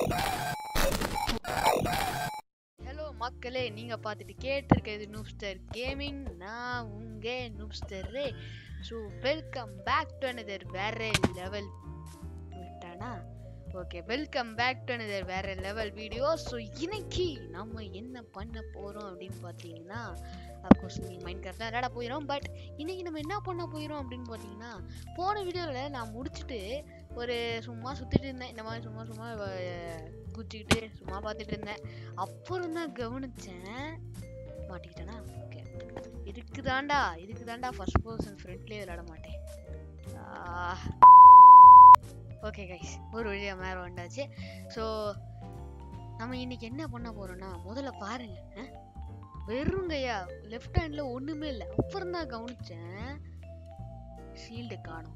Hello மக்களே நீங்க பார்த்துட்டு கேட்டிருக்கிறது நூப்ஸ்டர் கேமிங் நான் உங்க Noobster so welcome back to another வேற லெவல் விட்டானா okay welcome back to another வேற லெவல் வீடியோ ஸோ இன்னைக்கு நம்ம என்ன பண்ண போறோம் அப்படின்னு பார்த்தீங்கன்னா அப்கோர்ஸ் நீ மைண்ட் கிராஃப்ட் தான் விளையாட போயிடும் பட் இன்னைக்கு நம்ம என்ன பண்ண போயிடும் அப்படின்னு பார்த்தீங்கன்னா போன வீடியோவில் நான் முடிச்சுட்டு ஒரு சும்மா சுற்றிட்டு இருந்தேன் இந்த மாதிரி சும்மா சும்மா அஹ், குச்சிக்கிட்டு சும்மா பார்த்துட்டு இருந்தேன் அப்புறம் தான் கவனிச்சேன் மாட்டிக்கிட்டேனா ஓகே இதுக்கு தாண்டா இதுக்கு தாண்டா ஃபர்ஸ்ட் பர்சன் ஃப்ரெண்ட்லேயே விளையாட மாட்டேன் ஓகே கைஸ் ஒரு வழியா மேலே வந்தாச்சு ஸோ நம்ம இன்னைக்கு என்ன பண்ண போறோம்னா முதல்ல பாருங்க அஹ், வெறுங்கையா லெஃப்ட் ஹேண்ட்ல ஒண்ணுமே இல்லை அப்புறம் தான் கவனிச்சேன் ஷீல்டு காணும்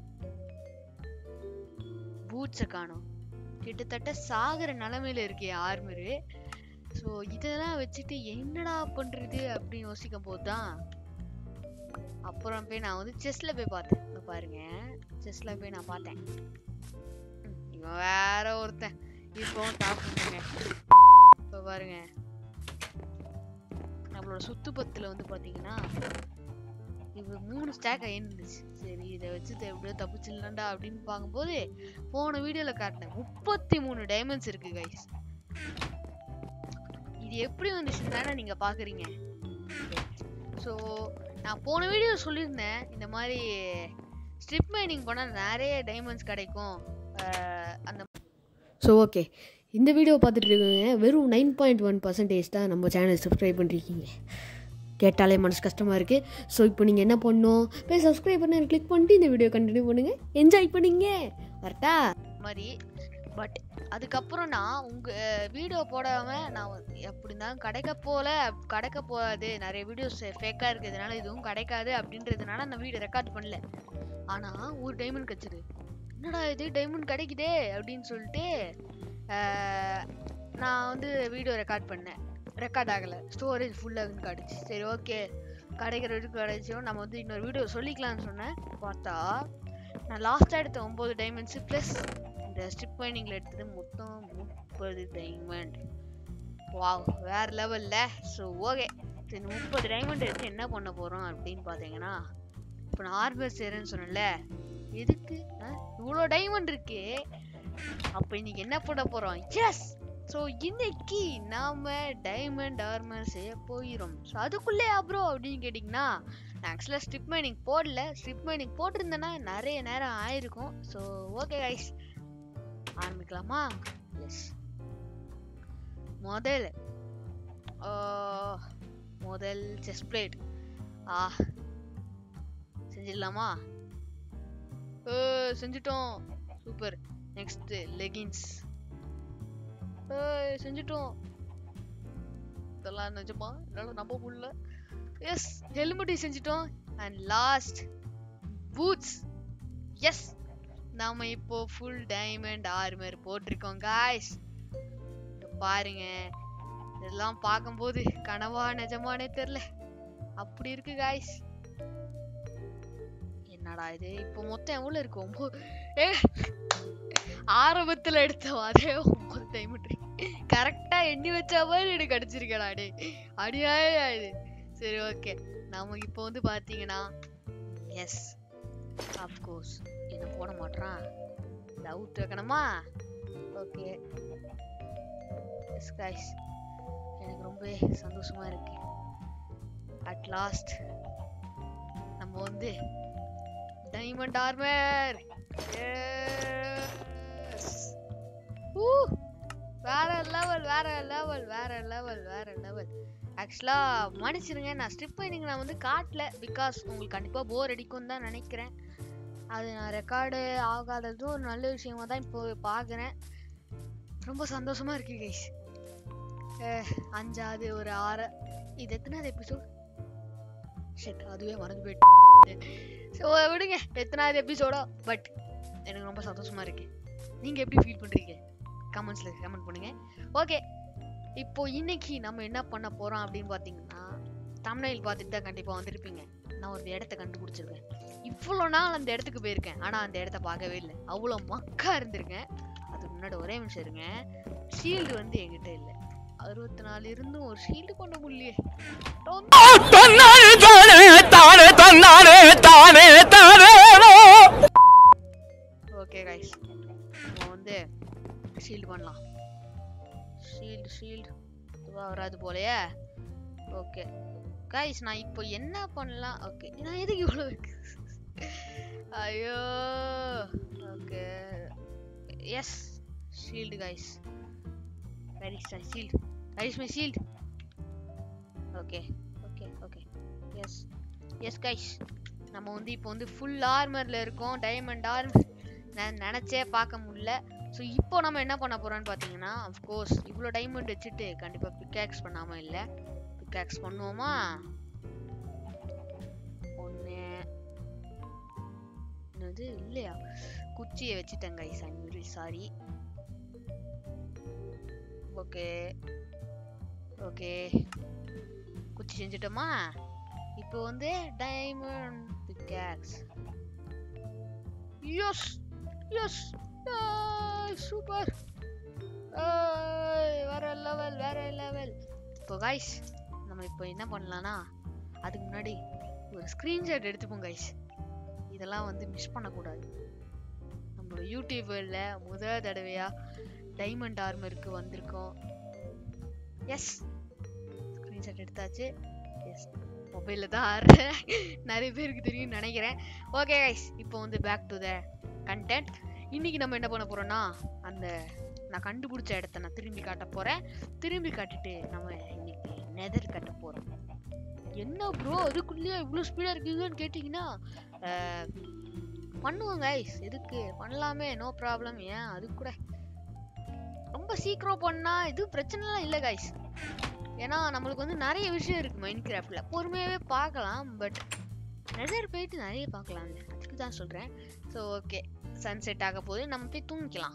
பூட்ஸை காணும் கிட்டத்தட்ட சாகிற நிலமையில இருக்கு ஆர்மரு ஸோ இதெல்லாம் வச்சுட்டு என்னடா பண்றது அப்படின்னு யோசிக்கும் போது தான் அப்புறம் போய் நான் வந்து செஸ்ல போய் பார்த்தேன் இங்க பாருங்க செஸ்ல போய் நான் பார்த்தேன் ம், இவன் வேற ஒருத்தன் இப்பவும் டாப் பண்ணுங்க இப்போ பாருங்க நம்மளோட சுத்து பத்துல வந்து பாத்தீங்கன்னா இது மூணு ஸ்டாக் இருந்துச்சு சரி இதை வச்சு த- எப்படியோ தப்பிச்சிடலாம்டா அப்படின்னு பார்க்கும்போது போன வீடியோல காட்டினேன் முப்பத்தி மூணு டைமண்ட்ஸ் இருக்கு கைஸ் இது எப்படி வந்துச்சுன்னு தானே நீங்க பாக்குறீங்க ஸோ நான் போன வீடியோ சொல்லியிருந்தேன் இந்த மாதிரி ஸ்ட்ரிப் மைனிங் பண்ணால் நிறைய டைமண்ட்ஸ் கிடைக்கும் அஹ் அந்த ஸோ ஓகே இந்த வீடியோ பார்த்துட்டு இருக்கீங்க வெறும் நைன் பாயிண்ட் ஒன் பர்சன்டேஜ் தான் நம்ம சேனல் சப்ஸ்கிரைப் பண்ணிருக்கீங்க கேட்டாலே மனசு கஷ்டமாக இருக்குது ஸோ இப்போ நீங்கள் என்ன பண்ணணும் போய் சப்ஸ்கிரைப் பண்ண கிளிக் பண்ணிட்டு இந்த வீடியோ கண்டினியூ பண்ணுங்கள் என்ஜாய் பண்ணீங்க வரட்டா மாதிரி பட் அதுக்கப்புறம் நான் உங்க வீடியோ போடாம நான் வந்து எப்படி இருந்தாலும் கிடைக்க போல அப்- கிடைக்க போகாது நிறைய வீடியோஸ் ஃபேக்கா இருக்கிறதுனால இதுவும் கிடைக்காது அப்படின்றதுனால நான் வீடியோ ரெக்கார்ட் பண்ணல ஆனா ஒரு டைமண்ட் கிடைச்சது என்னடா இது டைமண்ட் கிடைக்குதே அப்படின்னு சொல்லிட்டு ஆஹ், நான் வந்து வீடியோ ரெக்கார்ட் பண்ணேன் ரெக்கார்ட் ஆகல ஸ்டோரேஜ் ஃபுல்லாகுன்னு காட்டுச்சு சரி ஓகே கிடைக்கிற வரைக்கும் கிடைச்சோம் நம்ம வந்து இன்னொரு வீடியோ சொல்லிக்கலாம்னு சொன்னேன் பார்த்தா நான் லாஸ்ட்டாக எடுத்த ஒம்பது டைமண்ட்ஸு ப்ளஸ் இந்த ஸ்ட்ரிப் மைனிங்கில் எடுத்தது மொத்தம் முப்பது டைமண்ட் வாவ் வேற லெவல்ல ஸோ ஓகே இந்த முப்பது டைமண்ட் எடுத்து என்ன பண்ண போகிறோம் அப்படின்னு பார்த்தீங்கன்னா இப்போ நான் ஆர்பர் சேரேன்னு சொன்னேன்ல எதுக்கு இவ்வளோ டைமண்ட் இருக்கு அப்போ இன்னைக்கு என்ன பண்ண போகிறோம் எஸ் ஸோ இன்னைக்கு நாம டைமண்ட் ஆர்மர் செய்ய போகிறோம் ஸோ அதுக்குள்ளே அப்புறம் அப்படின்னு கேட்டிங்கன்னா நான் ஆக்சுவலாக ஸ்ட்ரிப் மைனிங் போடல ஸ்ட்ரிப் மைனிங் போட்டிருந்தேன்னா நிறைய நேரம் ஆயிருக்கும் ஸோ ஓகே கைஸ் ஆரம்பிக்கலாமா எஸ் முதல் ஆஹ், முதல் செஸ் பிளேட் ஆ செஞ்சிடலாமா ஏய், செஞ்சிட்டோம் சூப்பர் நெக்ஸ்ட் லெகின்ஸ் செஞ்சிட்டோம் இதெல்லாம் நிஜமா என்னால நம்ப முடியல எஸ் ஹெல்மெட்டையும் செஞ்சிட்டோம் அண்ட் லாஸ்ட் பூட்ஸ் எஸ் நாம இப்போ ஃபுல் டைமண்ட் ஆர்மர் போட்டிருக்கோம் காய்ஸ் பாருங்க இதெல்லாம் பார்க்கும்போது கனவா நிஜமானே தெரியல அப்படி இருக்கு காய்ஸ் என்னடா இது இப்போ மொத்தம் எவ்வளவு இருக்கு ஒன்பது ஏ ஆரம்பத்துல எடுத்த அதே ஒன்பது டைமண்ட் கரெக்டா எண்ணி வச்ச மாதிரி எனக்கு அடிச்சிருக்கடா டே அடியாயே இது சரி ஓகே நாம இப்போ வந்து பாத்தீங்கன்னா எஸ் அப்கோர்ஸ் என்ன போட மாட்றான் டவுட் வைக்கணுமா ஓகே எஸ் கைஸ் எனக்கு ரொம்ப சந்தோஷமா இருக்கு அட் லாஸ்ட் நம்ம வந்து டைமண்ட் ஆர்மர் வேற லெவல் வேற லெவல் வேற லெவல் வேற லெவல் ஆக்சுவலா மன்னிச்சிருங்க நான் ஸ்ட்ரிப் மைனிங் நான் வந்து காட்டல பிகாஸ் உங்களுக்கு கண்டிப்பா போர் அடிக்கும் தான் நினைக்கிறேன் அது நான் ரெக்கார்டு ஆகாதது ஒரு நல்ல விஷயமா தான் இப்போ பார்க்குறேன் ரொம்ப சந்தோஷமா இருக்கு கைஸ் அஞ்சாவது ஒரு ஆறு இது எத்தனாவது எபிசோட் ஷெட் அதுவே மறந்து போயிட்டு ஸோ விடுங்க எத்தனாவது எபிசோடோ பட் எனக்கு ரொம்ப சந்தோஷமா இருக்கு நீங்க எப்படி ஃபீல் பண்றீங்க கமெண்ட்ஸ்ல கமெண்ட் பண்ணுங்க ஓகே இப்போ இன்னைக்கு நம்ம என்ன பண்ண போறோம் அப்படின்னு பாத்தீங்கன்னா தமிழில் பார்த்துட்டு தான் கண்டிப்பா வந்திருப்பீங்க நான் ஒரு இடத்த கண்டுபிடிச்சிருக்கேன் இவ்வளோ நாள் அந்த இடத்துக்கு போயிருக்கேன் ஆனா அந்த இடத்த பார்க்கவே இல்லை அவ்வளோ மக்கா இருந்திருக்கேன் அது முன்னாடி ஒரே நிமிஷம் இருங்க ஷீல்டு வந்து என்கிட்ட இல்லை அறுபத்தி நாலு இருந்தும் ஒரு ஷீல்டு பண்ண முடியலையே தன்னானே தானே தானே தன்னானே தானே தானே ஓகே கைஸ் நம்ம வந்து ஷீல்டு பண்ணலாம் ஷீல்டு ஷீல்டு இதுவாக வராது போலயே ஓகே கைஸ் நான் இப்போ என்ன பண்ணலாம் ஓகே நான் எதுக்கு இவ்வளோ இருக்கு ஐயோ okay yes shield guys very shield very my shield okay okay okay yes yes guys நம்ம வந்து இப்போ வந்து ஃபுல் ஆர்மர்ல இருக்கோம் டைமண்ட் ஆர்மர் நான் நினச்சே பார்க்க முடியல ஸோ இப்போ நம்ம என்ன பண்ண போறோம்னு பார்த்தீங்கன்னா அஃப்கோர்ஸ் இவ்வளோ டைமண்ட் வச்சுட்டு கண்டிப்பாக பிக்காக்ஸ் பண்ணாமல் இல்லை பிக்காக்ஸ் பண்ணுவோமா ஒன்று என்னது இல்லையா குச்சியை வச்சுட்டேன் guys I'm very sorry okay okay குச்சி செஞ்சுட்டோமா இப்போ வந்து diamond pickaxe yes yes super வேற லெவல் வேற லெவல் இப்போ கைஸ் நம்ம இப்போ என்ன பண்ணலாம்னா அதுக்கு முன்னாடி ஒரு ஸ்க்ரீன்ஷாட் எடுத்துப்போம் கைஸ் இதெல்லாம் வந்து மிஸ் பண்ணக்கூடாது நம்மளோட யூடியூபில் முதல் தடவையா டைமண்ட் ஆர்மருக்கு வந்திருக்கோம் எஸ் ஸ்க்ரீன்ஷாட் எடுத்தாச்சு எஸ் மொபைலில் தான் ஆடுறேன் நிறைய பேருக்கு தெரியும்னு நினைக்கிறேன் ஓகே கைஸ் இப்போ வந்து பேக் டு த கண்டென்ட் இன்னைக்கு நம்ம என்ன பண்ண போறோம்னா அந்த நான் கண்டுபிடிச்ச இடத்த நான் திரும்பி காட்ட போறேன் திரும்பி காட்டிட்டு நம்ம இன்னைக்கு நெதர் கட்ட போறோம் என்ன ப்ரோ அதுக்குள்ளேயே இவ்வளோ ஸ்பீடாக இருக்கீங்கன்னு கேட்டிங்கன்னா அஹ், பண்ணுவோம் கைஸ் எதுக்கு பண்ணலாமே நோ ப்ராப்ளம் ஏன் அது கூட ரொம்ப சீக்கிரம் பண்ணா இது பிரச்சனைலாம் இல்லை கைஸ் ஏன்னா நம்மளுக்கு வந்து நிறைய விஷயம் இருக்கு மைண்ட் கிராஃப்ட்ல பொறுமையாவே பார்க்கலாம் பட் நெதர் போயிட்டு நிறைய பார்க்கலாம் அதுக்கு தான் சொல்றேன் ஸோ ஓகே சன்செட் ஆக போது நம்ம போய் தூங்கிக்கலாம்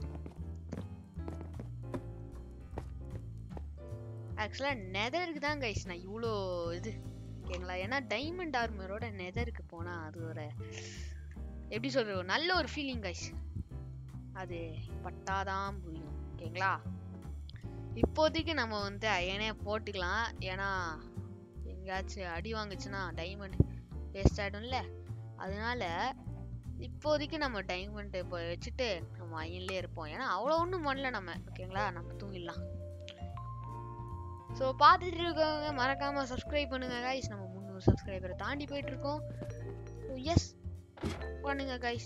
ஆக்சுவலாக நெதருக்கு தான் கைஸ் நான் இவ்வளோ இது ஓகேங்களா ஏன்னா டைமண்ட் ஆர்மரோட நெதருக்கு போனால் அது ஒரு எப்படி சொல்றது ஒரு நல்ல ஒரு ஃபீலிங் கைஸ் அது பட்டாதான் புரியும் ஓகேங்களா இப்போதைக்கு நம்ம வந்து அயனே போட்டுக்கலாம் ஏன்னா எங்கேயாச்சும் அடி வாங்குச்சுன்னா டைமண்ட் வேஸ்ட் ஆகிடும்ல அதனால இப்போதைக்கு நம்ம டைமண்ட் இப்போ வச்சுட்டு நம்ம அயன்லேயே இருப்போம் ஏன்னா அவ்வளோ ஒன்றும் பண்ணல நம்ம ஓகேங்களா நம்ம தூங்கிடலாம் ஸோ பார்த்துட்டு இருக்கவங்க மறக்காம சப்ஸ்கிரைப் பண்ணுங்க கைஸ் நம்ம முந்நூறு சப்ஸ்கிரைபரை தாண்டி போயிட்டு இருக்கோம் எஸ் பண்ணுங்க கைஸ்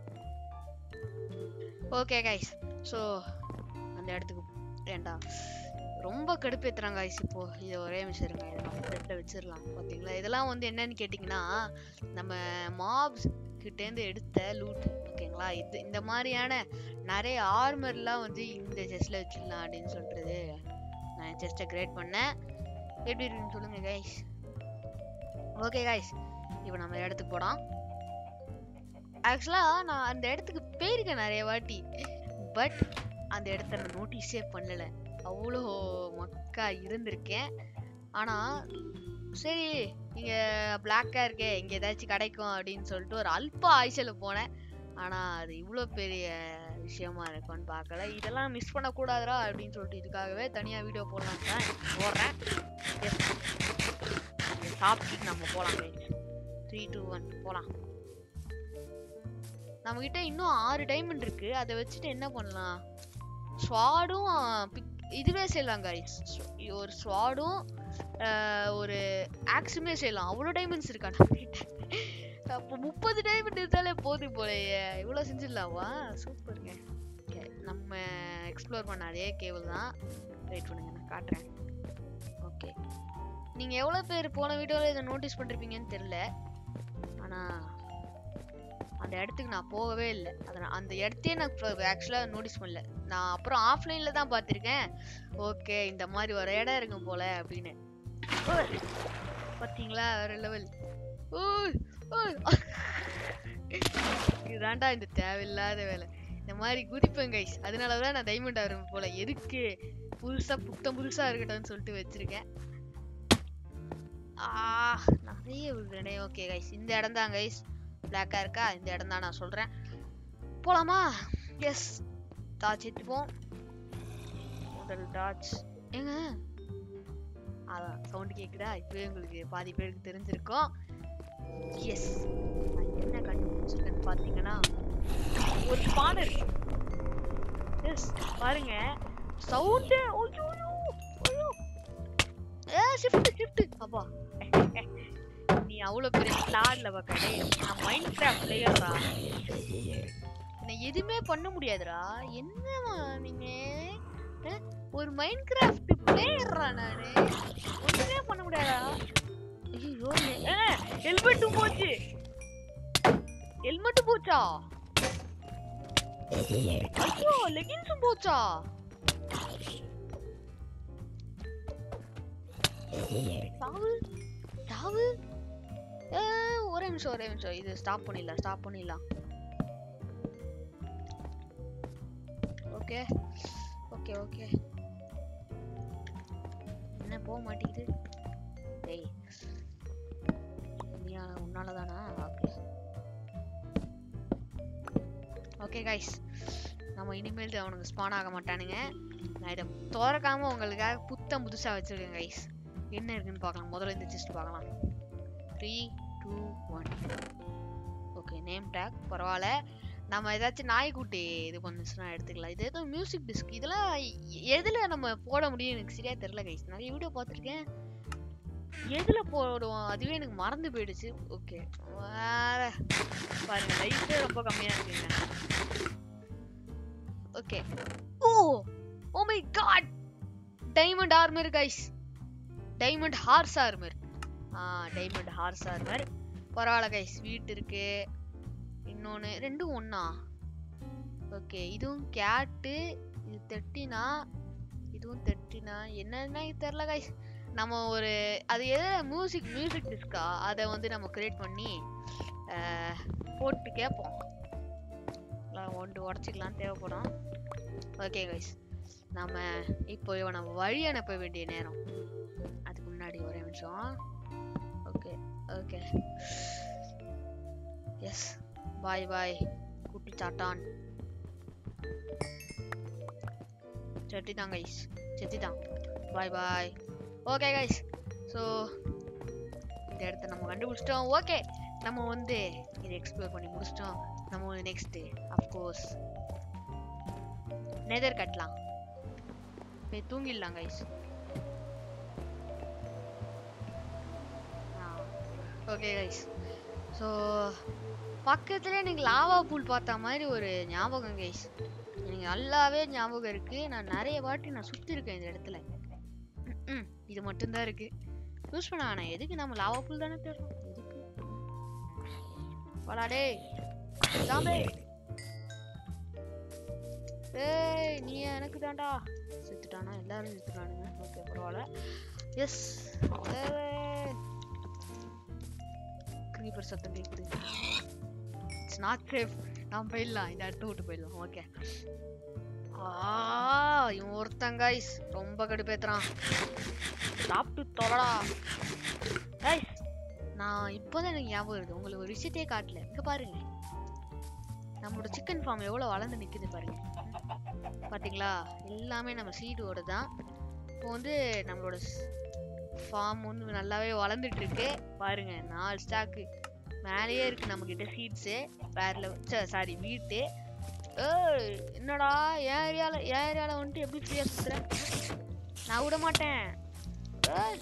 ஓகே கைஸ் ஸோ அந்த இடத்துக்கு ஏண்டா ரொம்ப கடுப்பேத்துறாங்க கைஸ் இப்போ இது ஒரே நிமிஷம் இருங்க இதை நம்ம பெட்டில் வச்சிடலாம் பார்த்தீங்களா இதெல்லாம் வந்து என்னன்னு கேட்டிங்கன்னா நம்ம மாப்ஸ் கிட்டேருந்து எடுத்த லூட் ஓகேங்களா இது இந்த மாதிரியான நிறைய ஆர்மர்லாம் வந்து இந்த செஸ்ல வச்சிடலாம் அப்படின்னு சொல்றது நான் செஸ்ட்டை கிரேட் பண்ணேன் எப்படி இருக்குன்னு சொல்லுங்க கைஸ் ஓகே கைஸ் இப்போ நம்ம இடத்துக்கு போலாம் ஆக்சுவலாக நான் அந்த இடத்துக்கு போயிருக்கேன் நிறைய வாட்டி பட் அந்த இடத்த நான் நோட்டீஸே பண்ணல அவ்வளோ மக்கா இருந்திருக்கேன் ஆனால் சரி இங்கே பிளாக்காக இருக்கே இங்கே ஏதாச்சும் கிடைக்கும் அப்படின்னு சொல்லிட்டு ஒரு அல்ப ஆய்ச்சல போனேன் ஆனால் அது இவ்வளோ பெரிய விஷயமா இருக்கும்னு பார்க்கல இதெல்லாம் மிஸ் பண்ணக்கூடாதுடா அப்படின்னு சொல்லிட்டு இதுக்காகவே தனியாக வீடியோ போடலாம் தான் போடுறேன் Yes. இதை சாப்பிட்டுட்டு நம்ம போகலாம் த்ரீ டூ ஒன் போகலாம் நம்மக்கிட்ட இன்னும் ஆறு டைமண்ட் இருக்கு அதை வச்சுட்டு என்ன பண்ணலாம் ஸ்வாடும் இதுவே செய்யலாம் கைஸ் ஒரு ஸ்வாடும் ஒரு ஆக்ஸுமே செய்யலாம் அவ்வளோ டைமண்ட்ஸ் இருக்கா நம்மகிட்ட அப்போ முப்பது டைமண்ட் இருந்தாலே போதும் போலயே இவ்வளோ செஞ்சிடலாவா சூப்பருங்க Okay, நம்ம எக்ஸ்ப்ளோர் பண்ண அதே கேபிள் தான் வெயிட் பண்ணுங்க நான் காட்டுறேன் ஓகே நீங்கள் எவ்வளோ பேர் போன வீடியோவில் இதை நோட்டீஸ் பண்ணிருப்பீங்கன்னு தெரில ஆனால் அந்த இடத்துக்கு நான் போகவே இல்லை அதனால் அந்த இடத்தையே நான் ஆக்சுவலாக நோட்டீஸ் பண்ணல நான் அப்புறம் ஆஃப்லைனில் தான் பார்த்துருக்கேன் ஓகே இந்த மாதிரி ஒரு இடம் இருக்கும் போல அப்படின்னு ஓய், பார்த்தீங்களா வேற லெவல் ஓய் ஓய் இதுதான்டா இந்த தேவையில்லாத வேலை இந்த மாதிரி குதிப்பேன் கைஸ் அதனால தான் நான் டைமண்ட் ஆகிறேன் போல எதுக்கு புதுசா புத்தம் புதுசா இருக்கட்டும்னு சொல்லிட்டு வச்சிருக்கேன் ஆ நிறைய விடுறேனே ஓகே கைஸ் இந்த இடம் தான் கைஸ் பிளாக்கா இருக்கா இந்த இடம் தான் நான் சொல்றேன் போலாமா எஸ் டார்ச் எடுத்துப்போம் முதல் டார்ச் ஏங்க அதான் சவுண்ட் கேக்குதா இப்பவே உங்களுக்கு பாதி பேருக்கு தெரிஞ்சிருக்கும் எஸ் என்ன கண்டுபிடிச்சிருக்கேன்னு பாத்தீங்கன்னா ஒரு ஸ்பானர் எஸ் பாருங்க சவுண்ட் ஐயோ ஐயோ ஏ ஷிஃப்ட் ஷிஃப்ட் அப்பா நீ அவ்வளவு பெரிய ஸ்லாட்ல பாக்கடே நான் மைண்ட் கிராஃப்ட் பிளேயர்ரா என்ன எதுவுமே பண்ண முடியாதுடா என்னமா நீங்க அஹ், ஒரு மைண்ட் கிராஃப்ட் பிளேயர்ரா நானு ஒண்ணுமே பண்ண முடியாதா ஐயோ ஹெல்மெட்டும் போச்சு ஹெல்மெட்டும் போச்சா ஐயோ லெகின்ஸும் போச்சா சாவு சாவு ஏ, ஒரே நிமிஷம் ஒரே நிமிஷம் இது ஸ்டாப் பண்ணிடலாம் ஸ்டாப் பண்ணிடலாம் ஓகே ஓகே ஓகே என்ன போக மாட்டேங்குது டேய் நீ உன்னால தானா ஓகே ஓகே கைஸ் நம்ம இனிமேல் அவனுக்கு ஸ்பான் ஆக மாட்டானுங்க நான் இதை திறக்காம உங்களுக்காக புத்தம் புதுசா வச்சிருக்கேன் கைஸ் என்ன இருக்குன்னு பார்க்கலாம் முதல்ல இந்த செஸ்ட் பார்க்கலாம் three two one okay name tag பரவாயில்ல நம்ம ஏதாச்சும் நாய்க்குட்டி இது பண்ணுச்சுன்னா எடுத்துக்கலாம் இது ஏதோ மியூசிக் டிஸ்க் இதெல்லாம் எ- எதுல நம்ம போட முடியும் எனக்கு சரியா தெரியல கைஸ் நிறைய வீடியோ பார்த்துருக்கேன் எதுல போடுவோம் அதுவே எனக்கு மறந்து போயிடுச்சு ஓகே வேற பாருங்க லைஃபே ரொம்ப கம்மியா இருக்குங்க okay oh oh my god diamond armour guys diamond horse armour ah diamond horse armour பரவாயில்ல கைஸ் வீட்டு இருக்கு இன்னொன்று ரெண்டும் ஒண்ணா ஓகே இதுவும் கேட்டு இது தெட்டினா இதுவும் தெட்டினா என்னன்னா இது தெரில கைஸ் நம்ம ஒரு அது எது மியூசிக் மியூசிக் டிஸ்கா அதை வந்து நம்ம கிரியேட் பண்ணி அஹ், போட்டு கேட்போம் ஒன்று உடச்சிக்கலாம் தேவைப்படும் ஓகே கைஸ் நம்ம இப்போ இவனை வழி அனுப்ப வேண்டிய நேரம் அதுக்கு முன்னாடி ஒரே நிமிஷம் okay okay yes bye bye குட்டி சாட்டான் செட்டிதான் கைஸ் செட்டிதான் bye bye okay guys so இந்த இடத்த நம்ம கண்டுபிடிச்சிட்டோம் ஓகே நம்ம வந்து இதை எக்ஸ்ப்ளோர் பண்ணி முடிச்சிட்டோம் நம்ம வந்து நெக்ஸ்ட் அஃப்கோர்ஸ் நெதர் கட்டலாம் போய் தூங்கிடலாம் கைஸ் ஓகே கைஸ் ஸோ பக்கத்துல எனக்கு லாவா பூல் பார்த்த மாதிரி ஒரு ஞாபகம் கைஸ் எனக்கு நல்லாவே ஞாபகம் இருக்கு நான் நிறைய வாட்டி நான் சுத்தி இருக்கேன் இந்த இடத்துல ம்ம். இது மட்டும்தான் இருக்கு யூஸ் பண்ண வேணாம் எதுக்கு நம்ம லாவா பூல் தானே தேடுறோம் எதுக்கு வாடா டேய் ஜாம்பே ஏய் நீ எனக்கு தான்டா செத்துட்டானா எல்லாரும் செத்துட்டானுங்க ஓகே பரவாயில்ல எஸ் க்ரீப்பர் சத்தம் கேக்குது இட்ஸ் நாட் சேஃப் நான் போயிடலாம் இந்த இடத்த விட்டு போயிடலாம் ஓகே ஆ இவன் ஒருத்தன் guys ரொம்ப கடுப்பேத்துறான் சாப்பிட்டு தொலைடா guys நான் இப்போதான் எனக்கு ஞாபகம் இருக்கு உங்களுக்கு ஒரு விஷயத்தையே காட்டல இங்க பாருங்க நம்மளோட சிக்கன் ஃபார்ம் எவ்வளவு வளர்ந்து நிக்குது பாருங்க பாத்தீங்களா எல்லாமே நம்ம சீடோட தான் இப்போ வந்து நம்மளோட ஃபார்ம் வந்து நல்லாவே வளர்ந்துட்டு இருக்கு பாருங்க நாலு ஸ்டாக்கு மேலேயே இருக்கு நம்ம கிட்ட சீட்ஸு வேற சாரி வீட்டு ஏய் என்னடா என் ஏரியால என் ஏரியால வந்துட்டு எப்படி ஃப்ரீயா சுத்துற நான் விட மாட்டேன் ஏய்.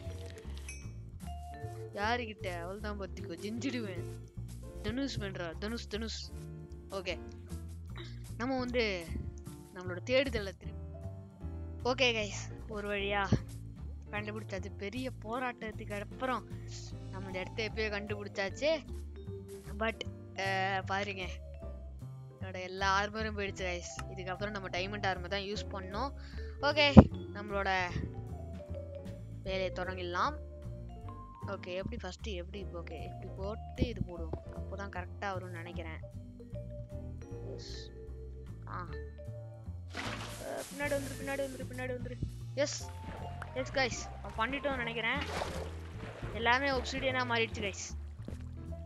யாருகிட்ட அவ்வளவுதான் பத்திக்கோ ஜெஞ்சிடுவேன் தனுஷ் பண்றா தனுஷ் தனுஷ் ஓகே நம்ம வந்து நம்மளோட தேடுதலை திருப்பி ஓகே கைஸ் ஒரு வழியா கண்டுபிடிச்சாச்சு பெரிய போராட்டத்துக்கு அப்புறம் நம்ம இந்த இடத்த எப்பயோ கண்டுபிடிச்சாச்சு பட் பாருங்க என்னோட எல்லா ஆர்மரும் போயிடுச்சு கைஸ் இதுக்கப்புறம் நம்ம டைமண்ட் ஆர்மர் தான் யூஸ் பண்ணோம் ஓகே நம்மளோட வேலையை தொடங்கிடலாம் ஓகே எப்படி ஃபர்ஸ்ட் எப்படி ஓகே இப்படி போட்டு இது போடுவோம் அப்போதான் கரெக்டாக வரும்னு நினைக்கிறேன் Yes. ஆ அஹ் பின்னாடி வந்துரு பின்னாடி வந்துரு பின்னாடி வந்துரு எஸ் எஸ் கைஸ் பண்ணிட்டோம்னு நினைக்கிறேன் எல்லாமே ஒப்சிடியனாக மாறிடுச்சு கைஸ்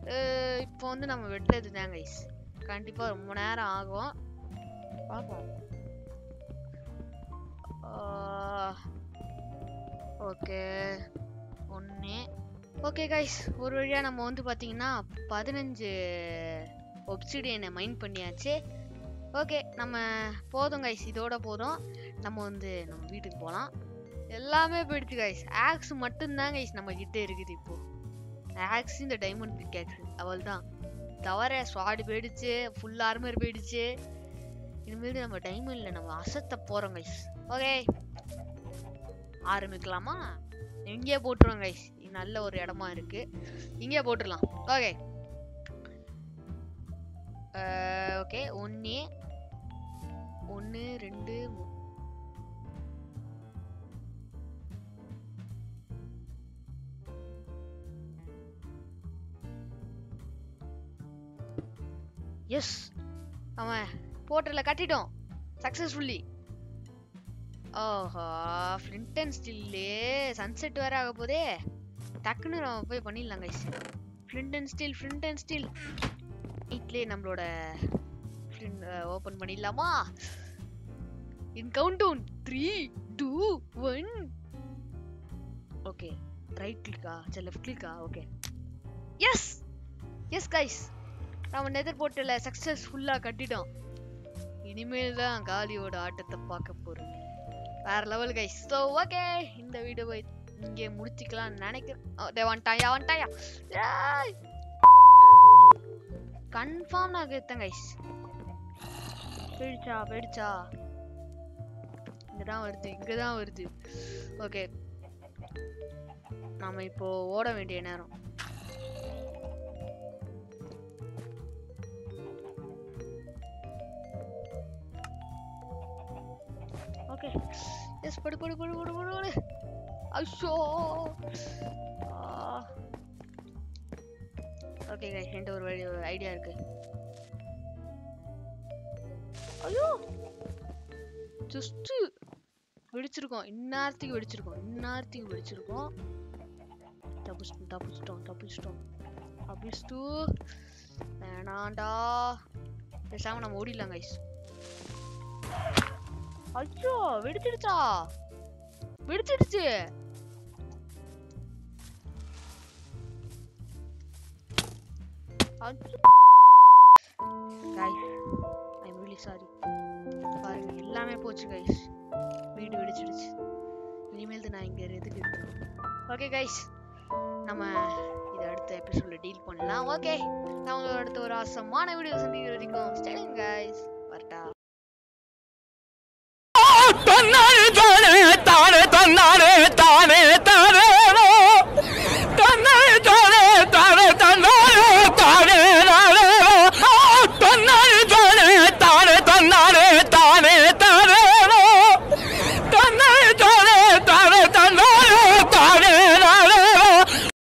இப்போ வந்து நம்ம வெட்டுறது தான் கைஸ் கண்டிப்பாக ரொம்ப நேரம் ஆகும் பார்ப்போம் ஓகே ஒன்று ஓகே கைஸ் ஒரு வழியாக நம்ம வந்து பார்த்தீங்கன்னா பதினஞ்சு ஒப்சிடியனை மைண்ட் பண்ணியாச்சு ஓகே நம்ம போதும் கைஸ் இதோட போதும் நம்ம வந்து நம்ம வீட்டுக்கு போகலாம் எல்லாமே போயிடுச்சு கைஸ் ஆக்ஸ் மட்டும்தான் கைஸ் நம்ம கிட்ட இருக்குது இப்போ ஆக்ஸ் இந்த டைமண்ட் பிக்கேக்ஸ் அவள் தான் தவிர ஸ்வாடு போயிடுச்சு ஃபுல் ஆர்மர் போயிடுச்சு இனிமேல் நம்ம டைமண்ட்ல நம்ம அசத்த போறோம் கைஸ் ஓகே ஆரம்பிக்கலாமா இங்கே போட்டுருவோம் கைஸ் நல்ல ஒரு இடமா இருக்கு இங்கே போட்டுடலாம் ஓகே ஓகே ஒன்று ஒன்று ரெண்டு மூ- எஸ் அவன் போர்ட்டலில் கட்டிட்டோம் சக்ஸஸ்ஃபுல்லி ஓஹோ ஃப்ளிண்ட் அண்ட் ஸ்டில்லே சன்செட் வேற ஆக போதே டக்குன்னு நம்ம போய் பண்ணிடலாம் guys flint and steel flint and steel நைட்லேயே நம்மளோட ஓப்பன் பண்ணிடலாமா in count down three two one okay right கிளிக்கா சரி லெஃப்ட் கிளிக்கா ஓகே எஸ் எஸ் கைஸ் நம்ம நெதர் போர்ட்டில் சக்ஸஸ்ஃபுல்லாக கட்டிட்டோம் இனிமேல் தான் காலியோட ஆட்டத்தை பார்க்க போறோம் வேற லெவல் கைஸ் ஸோ ஓகே இந்த வீடியோவை இங்கே முடிச்சுக்கலாம்னு நினைக்கிறேன் ஓ, டேய் வந்துட்டாயா வந்துட்டாயா கன்ஃபார்ம் நான் கேத்தேன் கைஸ் போயிடுச்சா போயிடுச்சா இங்கே தான் வருது இங்கே தான் வருது ஓகே நாம இப்போ ஓட வேண்டிய நேரம் ஓகே எஸ் படு படு படு படு படு படு ஐயோ ஓகே கைஸ் என்கிட்ட ஒரு வழி ஐடியா இருக்கு ஐயோ ஜஸ்ட் வெடிச்சிருக்கோம் இந்நேரத்துக்கு வெடிச்சிருக்கோம் இந்நேரத்துக்கு வெடிச்சிருக்கோம் தப்பிச்சிட்டோம் தப்பிச்சிட்டோம் தப்பிச்சிட்டோம் தப்பிச்சிட்டு வேணாண்டா பேசாம நம்ம ஓடிடலாம் கைஸ் ஐயோ வெடிச்சிடுச்சா வெடிச்சிடுச்சு guys I am really sorry பாருங்க எல்லாமே போச்சு கைஸ் வீடு வெடிச்சிடுச்சு இனிமேல் நான் இங்க எதுக்கு இருக்கணும் ஓகே கைஸ் நம்ம இதை அடுத்த எபிசோட்ல டீல் பண்ணலாம் ஓகே நான் உங்களோட அடுத்த ஒரு ஆசமான வீடியோ சந்திக்கிற வரைக்கும் ஸ்டேலிங் கைஸ் வரட்டா தன்னாலே